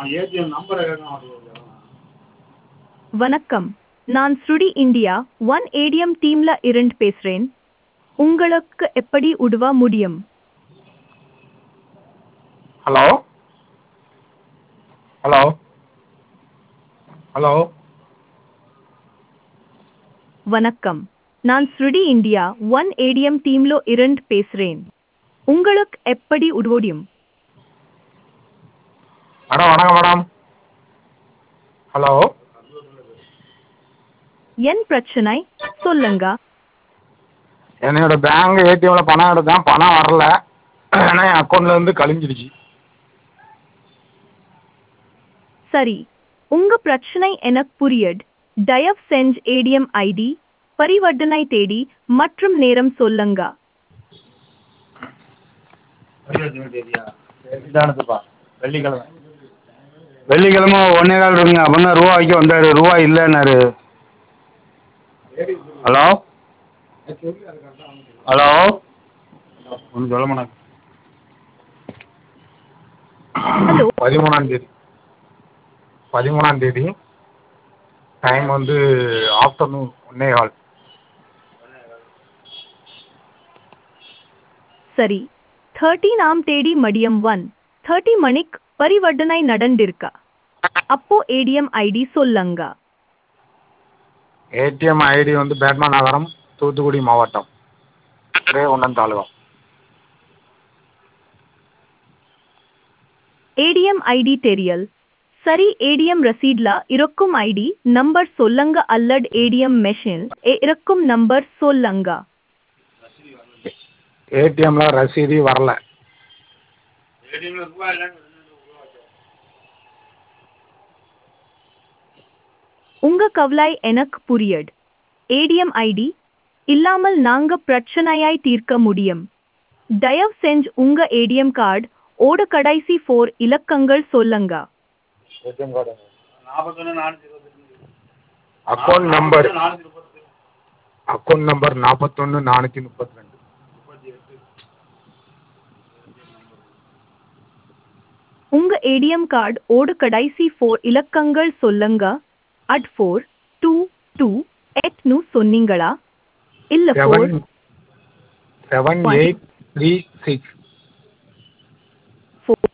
ATM நம்பரை கேட்க மாட்டேங்குது வணக்கம் நான் ஸ்ருடி இந்தியா ஒன் ஏடிஎம் டீம்ல இருந்து பேசுறேன் உங்களுக்கு எப்படி உதவ முடியும் ஹலோ ஹலோ ஹலோ வணக்கம் நான் ஸ்ருடி இந்தியா ஒன் ஏடிஎம் டீம்ல இருந்து பேசுறேன் உங்களுக்கு எப்படி உதவ முடியும் மேடம் வணக்கம் மேடம் ஹலோ என் பிரச்சனை சொல்லுங்க என்னோட பேங்க் ஏடிஎம்ல பணம் எடுத்தேன் பணம் வரல ஏன்னா என் அக்கௌண்ட்ல இருந்து கழிஞ்சிருச்சு சரி உங்க பிரச்சனை எனக்கு புரியுது தயவு செஞ்சு ஏடிஎம் ஐடி பரிவர்த்தனை தேதி மற்றும் நேரம் சொல்லுங்க இதானதுப்பா வெள்ளிக்கிழமை வெள்ளிக்கிழமை ஒன்னே கால் இருக்குங்க அப்படின்னா ரூபா வைக்க வந்தார் ரூபா இல்லைன்னாரு ஹலோ ஹலோ ஒன்றும் சொல்ல மாட்டாங்க ஹலோ பதிமூணாம் தேதி பதிமூணாம் தேதி டைம் வந்து ஆஃப்டர்நூன் ஒன்னே கால் சரி தேர்ட்டீனாம் தேதி மதியம் ஒன் தேர்ட்டி மணிக்கு பரிவர்த்தனை நடந்திருக்கா அப்போ ஏடிஎம் ஐடி சொல்லுங்க ஏடிஎம் ஐடி வந்து பேட்மா நகரம் தூத்துக்குடி மாவட்டம் ரேகுண்டம் தாலுகா ஏடிஎம் ஐடி தெரியல் சரி ஏடிஎம் ரசீட்ல இருக்கும் ஐடி நம்பர் சொல்லுங்க அல்லது ஏடிஎம் மெஷின் இருக்கும் நம்பர் சொல்லுங்க ஏடிஎம்ல ரசீது வரல உங்க கவலை எனக்கு புரியுது ஏடிஎம் ஐடி இல்லாமல் நாங்க பிரச்சனையாய் தீர்க்க முடியும் தயவு செஞ்சு உங்க ஏடிஎம் கார்டு ஓட கடைசி ஃபோர் இலக்கங்கள் சொல்லுங்க ATM card account number account number நாற்பத்தொன்று நானூற்றி முப்பத்தி ரெண்டு உங்க ஏடிஎம் கார்டு ஓட கடைசி ஃபோர் இலக்கங்கள் சொல்லுங்க அட் ஃபோர் டூ டூ எட்னு சொன்னீங்களா இல்ல four seven seven eight three six four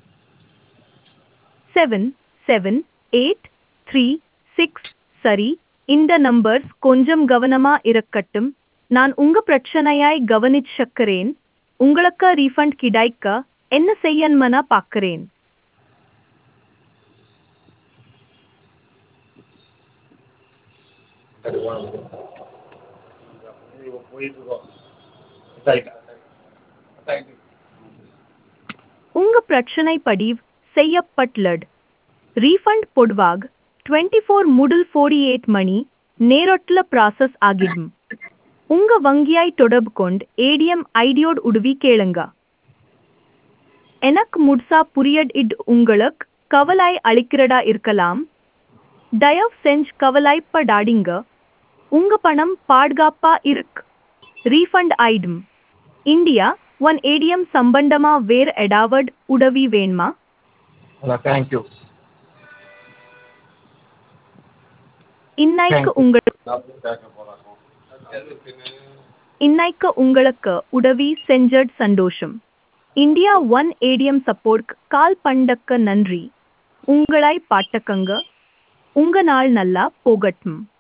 seven seven eight three six சரி இந்த நம்பர்ஸ் கொஞ்சம் கவனமா இருக்கட்டும் நான் உங்க பிரச்சனையாய் கவனிச்சுக்கிறேன் உங்களுக்கு ரீஃபண்ட் கிடைக்க என்ன செய்யணும்னா பார்க்கிறேன் உங்க பிரச்சனை பதிவு செய்யப்பட்டுள்ளது ரீஃபண்ட் பொதுவாக டுவெண்ட்டி ஃபோர் முதல் ஃபோர்டி எயிட் மணி நேரத்தில் ப்ராசஸ் ஆகிடும் உங்க வங்கியாய் தொடர்பு கொண்டு ஏடிஎம் ஐடியோடு உதவி கேளுங்க எனக்கு முழுசா புரியட் இட் உங்களுக்கு கவலாய் அளிக்கிறதா இருக்கலாம் தயவு செஞ்சு கவலைப்படாதீங்க உங்க பணம் பாதுகாப்பா இருக்கு ரீஃபண்ட் ஆயிடும் இந்தியா ஒன் ஏடிஎம் சம்பந்தமா வேற ஏதாவது உதவி வேணுமா தேங்க்யூ இன்னைக்கு உங்கள் இன்னைக்கு உங்களுக்கு உதவி செஞ்சது சந்தோஷம் India one ATM support call பண்ணக்க நன்றி உங்களை பாட்டக்கங்க உங்க நாள் நல்லா போகட்டும்